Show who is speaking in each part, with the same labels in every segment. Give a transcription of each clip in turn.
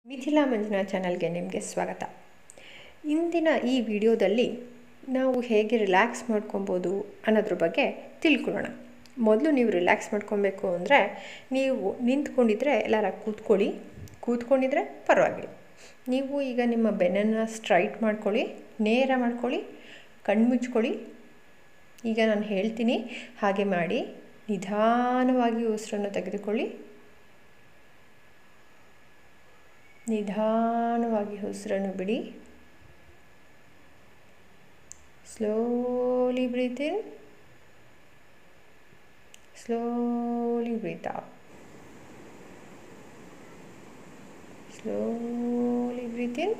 Speaker 1: ಮಿಥಿಲಾ ಮಂಜುನಾ ಚಾನಲ್ಗೆ ನಿಮಗೆ ಸ್ವಾಗತ ಇಂದಿನ ಈ ವಿಡಿಯೋದಲ್ಲಿ ನಾವು ಹೇಗೆ ರಿಲ್ಯಾಕ್ಸ್ ಮಾಡ್ಕೊಬೋದು ಅನ್ನೋದ್ರ ಬಗ್ಗೆ ತಿಳ್ಕೊಳ್ಳೋಣ ಮೊದಲು ನೀವು ರಿಲ್ಯಾಕ್ಸ್ ಮಾಡ್ಕೊಬೇಕು ಅಂದರೆ ನೀವು ನಿಂತ್ಕೊಂಡಿದ್ರೆ ಎಲ್ಲರ ಕೂತ್ಕೊಳ್ಳಿ ಕೂತ್ಕೊಂಡಿದ್ರೆ ಪರವಾಗಿಲ್ಲ ನೀವು ಈಗ ನಿಮ್ಮ ಬೆನ್ನನ್ನು ಸ್ಟ್ರೈಟ್ ಮಾಡ್ಕೊಳ್ಳಿ ನೇರ ಮಾಡ್ಕೊಳ್ಳಿ ಕಣ್ಣು ಮುಚ್ಕೊಳ್ಳಿ ಈಗ ನಾನು ಹೇಳ್ತೀನಿ ಹಾಗೆ ಮಾಡಿ ನಿಧಾನವಾಗಿ ಉಸಿರನ್ನು ತೆಗೆದುಕೊಳ್ಳಿ ನಿಧಾನವಾಗಿ ಉಸಿರನ್ನು ಬಿಡಿ slowly breathe in slowly breathe out slowly breathe in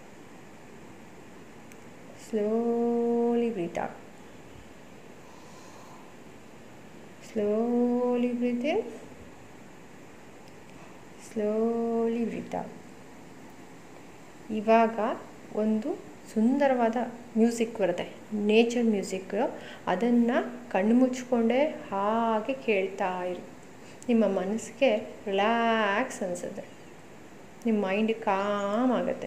Speaker 1: slowly breathe out slowly breathe in slowly breathe out ಇವಾಗ ಒಂದು ಸುಂದರವಾದ ಮ್ಯೂಸಿಕ್ ಬರುತ್ತೆ ನೇಚರ್ ಮ್ಯೂಸಿಕ್ ಅದನ್ನು ಕಣ್ಣು ಮುಚ್ಕೊಂಡೇ ಹಾಗೆ ಕೇಳ್ತಾ ಇರಿ ನಿಮ್ಮ ಮನಸ್ಸಿಗೆ ರಿಲ್ಯಾಕ್ಸ್ ಅನಿಸುತ್ತೆ ನಿಮ್ಮ ಮೈಂಡ್ ಕಾಮ್ ಆಗುತ್ತೆ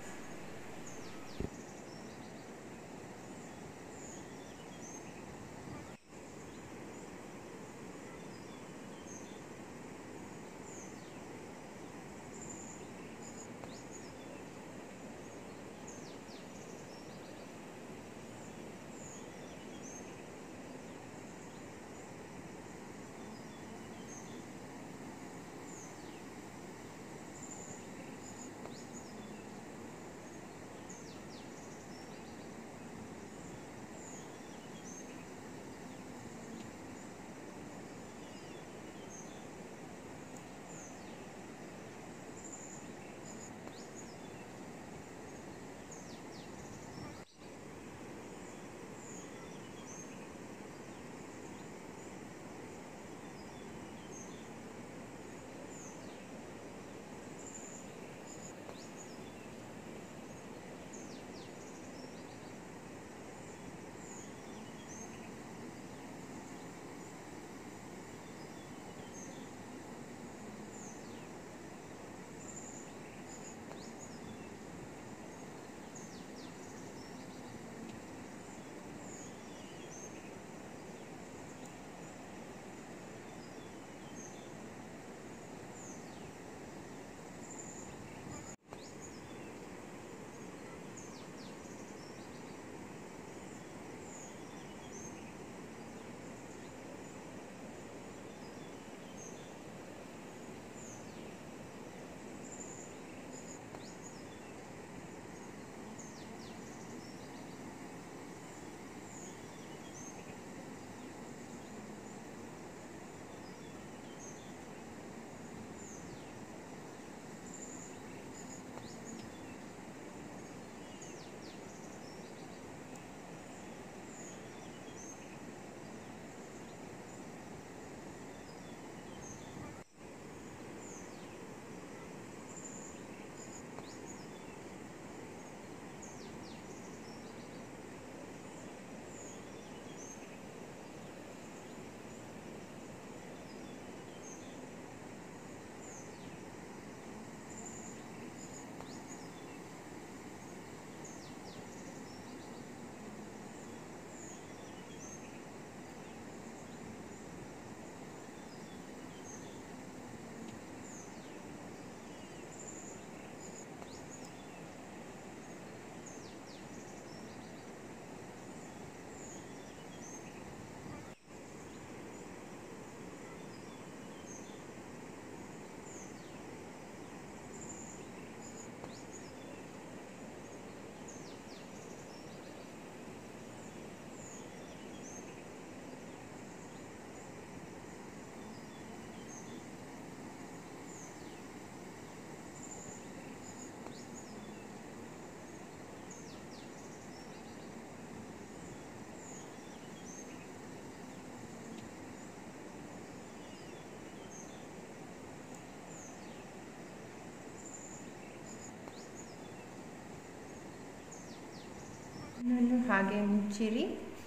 Speaker 1: ಕಣ್ಣನ್ನು ಹಾಗೆ ಮುಚ್ಚಿರಿ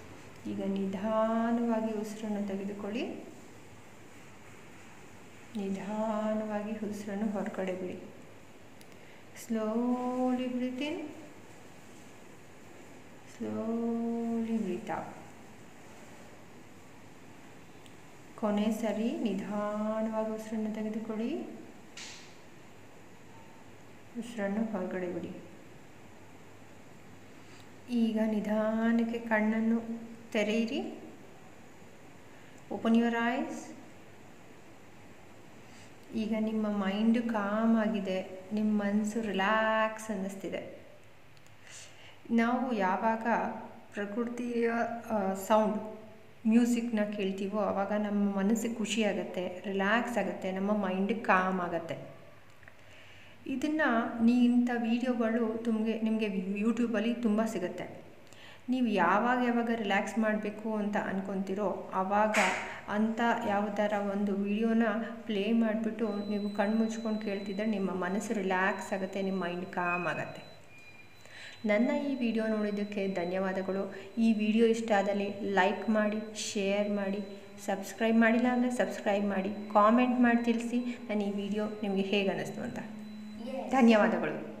Speaker 1: ಈಗ ನಿಧಾನವಾಗಿ ಉಸಿರನ್ನು ತೆಗೆದುಕೊಳ್ಳಿ ನಿಧಾನವಾಗಿ ಉಸಿರನ್ನು ಹೊರಗಡೆ ಬಿಡಿ slowly breathe in slowly breathe out ಕೊನೆ ಸರಿ ನಿಧಾನವಾಗಿ ಉಸಿರನ್ನು ತೆಗೆದುಕೊಳ್ಳಿ ಉಸಿರನ್ನು ಹೊರಗಡೆ ಬಿಡಿ ಈಗ ನಿಧಾನಕ್ಕೆ ಕಣ್ಣನ್ನು ತೆರೆಯಿರಿ ಓಪನ್ ಯುವರ್ ಐಸ್ ಈಗ ನಿಮ್ಮ ಮೈಂಡು ಕಾಮ್ ಆಗಿದೆ ನಿಮ್ಮ ಮನಸ್ಸು ರಿಲ್ಯಾಕ್ಸ್ ಅನ್ನಿಸ್ತಿದೆ ನಾವು ಯಾವಾಗ ಪ್ರಕೃತಿಯ ಸೌಂಡ್ ಮ್ಯೂಸಿಕ್ನ ಕೇಳ್ತೀವೋ ಆವಾಗ ನಮ್ಮ ಮನಸ್ಸಿಗೆ ಖುಷಿ ಆಗುತ್ತೆ ರಿಲ್ಯಾಕ್ಸ್ ಆಗುತ್ತೆ ನಮ್ಮ ಮೈಂಡ್ ಕಾಮ್ ಆಗುತ್ತೆ ಇದನ್ನು ನೀ ಇಂಥ ವೀಡಿಯೋಗಳು ತುಮಗೆ ನಿಮಗೆ ಯೂಟ್ಯೂಬಲ್ಲಿ ತುಂಬ ಸಿಗುತ್ತೆ ನೀವು ಯಾವಾಗ ಯಾವಾಗ ರಿಲ್ಯಾಕ್ಸ್ ಮಾಡಬೇಕು ಅಂತ ಅನ್ಕೊತೀರೋ ಆವಾಗ ಅಂಥ ಯಾವುದರ ಒಂದು ವಿಡಿಯೋನ ಪ್ಲೇ ಮಾಡಿಬಿಟ್ಟು ನೀವು ಕಣ್ಣು ಮುಚ್ಕೊಂಡು ಕೇಳ್ತಿದ್ರೆ ನಿಮ್ಮ ಮನಸ್ಸು ರಿಲ್ಯಾಕ್ಸ್ ಆಗುತ್ತೆ ನಿಮ್ಮ ಮೈಂಡ್ ಕಾಮ್ ಆಗುತ್ತೆ ನನ್ನ ಈ ವಿಡಿಯೋ ನೋಡಿದ್ದಕ್ಕೆ ಧನ್ಯವಾದಗಳು ಈ ವಿಡಿಯೋ ಇಷ್ಟ ಆದಲ್ಲಿ ಲೈಕ್ ಮಾಡಿ ಶೇರ್ ಮಾಡಿ ಸಬ್ಸ್ಕ್ರೈಬ್ ಮಾಡಿಲ್ಲ ಅಂದರೆ ಸಬ್ಸ್ಕ್ರೈಬ್ ಮಾಡಿ ಕಾಮೆಂಟ್ ಮಾಡಿ ತಿಳಿಸಿ ನಾನು ಈ ವಿಡಿಯೋ ನಿಮಗೆ ಹೇಗೆ ಅನ್ನಿಸ್ತು ಅಂತ ಧನ್ಯವಾದಗಳು